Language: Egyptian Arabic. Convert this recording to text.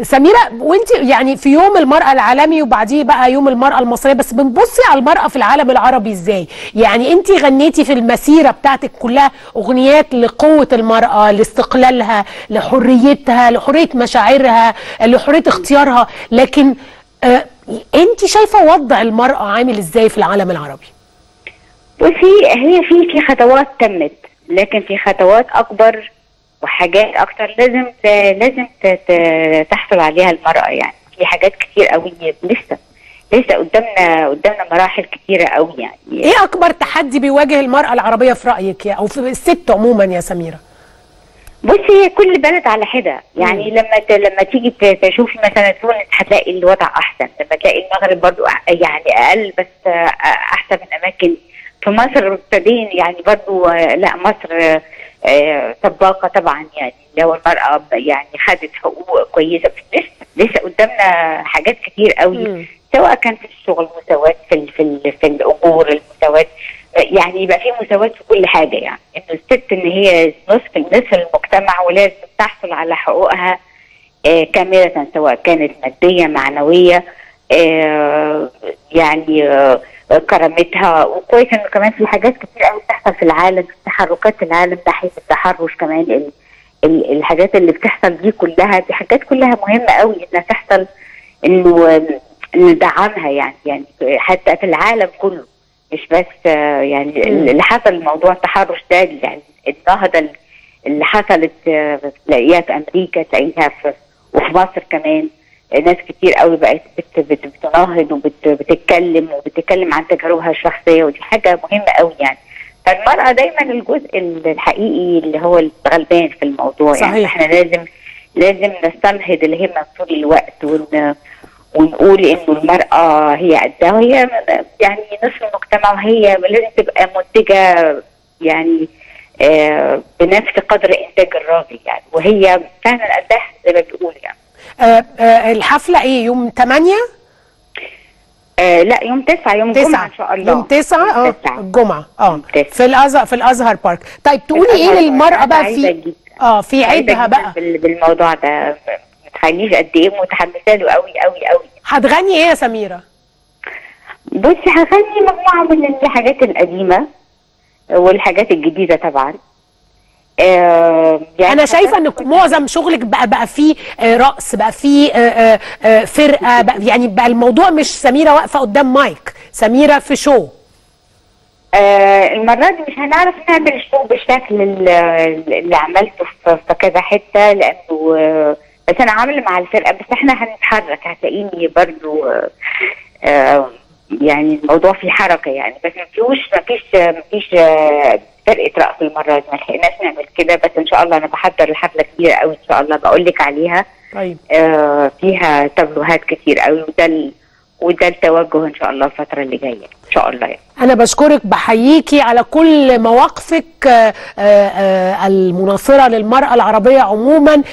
سميره وانت يعني في يوم المراه العالمي وبعديه بقى يوم المراه المصريه بس بنبصي على المراه في العالم العربي ازاي يعني انت غنيتي في المسيره بتاعتك كلها اغنيات لقوه المراه لاستقلالها لحريتها لحريه مشاعرها لحريه اختيارها لكن آه انت شايفه وضع المراه عامل ازاي في العالم العربي بصي هي في في خطوات تمت لكن في خطوات اكبر وحاجات اكتر لازم ت... لازم ت... ت... تحصل عليها المراه يعني في حاجات كتير قوي لسه لسه قدامنا قدامنا مراحل كتيره قوي يعني ايه اكبر تحدي بيواجه المراه العربيه في رايك يا او في الست عموما يا سميره بصي كل بلد على حده يعني مم. لما ت... لما تيجي تشوفي مثلا تونس هتلاقي الوضع احسن لما تلاقي المغرب برضو يعني اقل بس احسن من اماكن في مصر ابتدين يعني برضو لا مصر سباقه طبعا يعني لو المراه يعني خدت حقوق كويسه لسه لسه قدامنا حاجات كتير قوي م. سواء كان في الشغل مساواه في ال في ال في الاجور المساواه يعني يبقى في مساواه في كل حاجه يعني انه الست ان هي نصف نصف المجتمع ولازم تحصل على حقوقها آه كامله سواء كانت ماديه معنويه آه يعني آه كرامتها وكويس انه كمان في حاجات كتير قوي بتحصل في العالم في تحركات العالم ناحيه التحرش كمان ال ال الحاجات اللي بتحصل دي كلها دي حاجات كلها مهمه قوي انها تحصل انه ندعمها يعني يعني حتى في العالم كله مش بس يعني اللي حصل موضوع التحرش ده يعني النهضه اللي حصلت تلاقيها في امريكا تلاقيها في وفي مصر كمان ناس كتير قوي بقت بت بت بتناهض وبتتكلم وبتتكلم عن تجاربها الشخصيه ودي حاجه مهمه قوي يعني فالمراه دايما الجزء الحقيقي اللي هو الغلبان في الموضوع صحيح. يعني احنا لازم لازم نستنهض الهمه طول الوقت ون ونقول انه المراه هي قدها وهي يعني نصف المجتمع وهي لازم تبقى منتجه يعني آه بنفس قدر انتاج الراجل يعني وهي فعلا قدها زي ما بيقولوا يعني آه آه الحفله ايه يوم 8 آه لا يوم 9 يوم تسعة. الجمعه ان شاء الله يوم 9 اه تسعة. الجمعه اه يوم تسعة. في الازهر في الازهر بارك طيب تقولي ايه الأزهر للمراه بارك. بقى عايزة في جدا. اه في سعيدة عيدها جداً بقى بال- بالموضوع ده ما تخليش قد ايه متحمسه له قوي قوي قوي هتغني ايه يا سميره بصي هغني مجموعه من الحاجات القديمه والحاجات الجديده طبعا آه يعني انا شايفه ان هغني- معظم شغلك بقى بقى فيه آه، رقص بقى فيه آه، آه، آه، فرقه بقى يعني بقى الموضوع مش سميره واقفه قدام مايك سميره في شو آه المرة دي مش هنعرف نعمل الشو بالشكل ال- اللي عملته في في كذا حتة لأنه آه، بس أنا عاملة مع الفرقة بس إحنا هنتحرك هتلاقيني برضو آه، آه، يعني الموضوع فيه حركة يعني بس مفيهوش مفيش مفيش آه، فرقة رقص المرة دي ما لحقناش نعمل كده بس إن شاء الله أنا بحضر لحفلة كبيرة قوي إن شاء الله بقول لك عليها طيب آه، فيها تابلوهات كتير قوي وده ال- وده التوجه إن شاء الله الفترة اللي جاية إن شاء الله يعني. انا بشكرك بحييكي على كل مواقفك آه، آه، آه، المناصره للمراه العربيه عموما